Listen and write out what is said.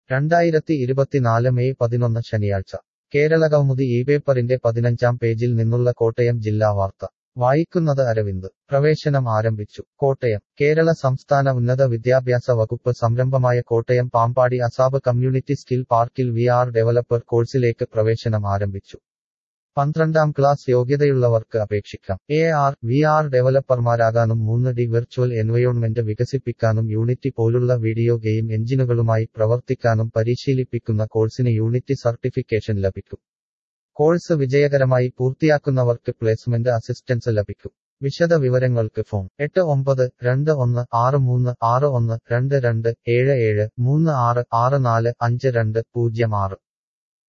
രണ്ടായിരത്തി ഇരുപത്തിനാല് മെയ് പതിനൊന്ന് ശനിയാഴ്ച കേരള കൗമുദി ഈ പേപ്പറിന്റെ പതിനഞ്ചാം പേജിൽ നിന്നുള്ള കോട്ടയം ജില്ലാ വാർത്ത വായിക്കുന്നത് അരവിന്ദ് പ്രവേശനം ആരംഭിച്ചു കോട്ടയം കേരള സംസ്ഥാന ഉന്നത വിദ്യാഭ്യാസ വകുപ്പ് സംരംഭമായ Kottayam Pampady ASAP community skill പാർക്കിൽ വി ആർ ഡെവലപ്പർ കോഴ്സിലേക്ക് പ്രവേശനം ആരംഭിച്ചു പന്ത്രണ്ടാം ക്ലാസ് യോഗ്യതയുള്ളവർക്ക് അപേക്ഷിക്കാം എ ആർ വി ആർ ഡെവലപ്പർമാരാകാനും മൂന്ന് ഡി വെർച്വൽ എൻവയോൺമെന്റ് വികസിപ്പിക്കാനും യൂണിറ്റി പോലുള്ള വീഡിയോ ഗെയിം എഞ്ചിനുകളുമായി പ്രവർത്തിക്കാനും പരിശീലിപ്പിക്കുന്ന കോഴ്സിന് യൂണിറ്റി സർട്ടിഫിക്കേഷൻ ലഭിക്കും കോഴ്സ് വിജയകരമായി പൂർത്തിയാക്കുന്നവർക്ക് പ്ലേസ്മെന്റ് അസിസ്റ്റൻസ് ലഭിക്കും വിശദ വിവരങ്ങൾക്ക് ഫോൺ എട്ട് ഒമ്പത് രണ്ട് ഒന്ന് ആറ് മൂന്ന് ആറ് ഒന്ന് രണ്ട് രണ്ട് ഏഴ് ഏഴ് മൂന്ന് ആറ് ആറ് നാല് അഞ്ച് രണ്ട് പൂജ്യം ആറ്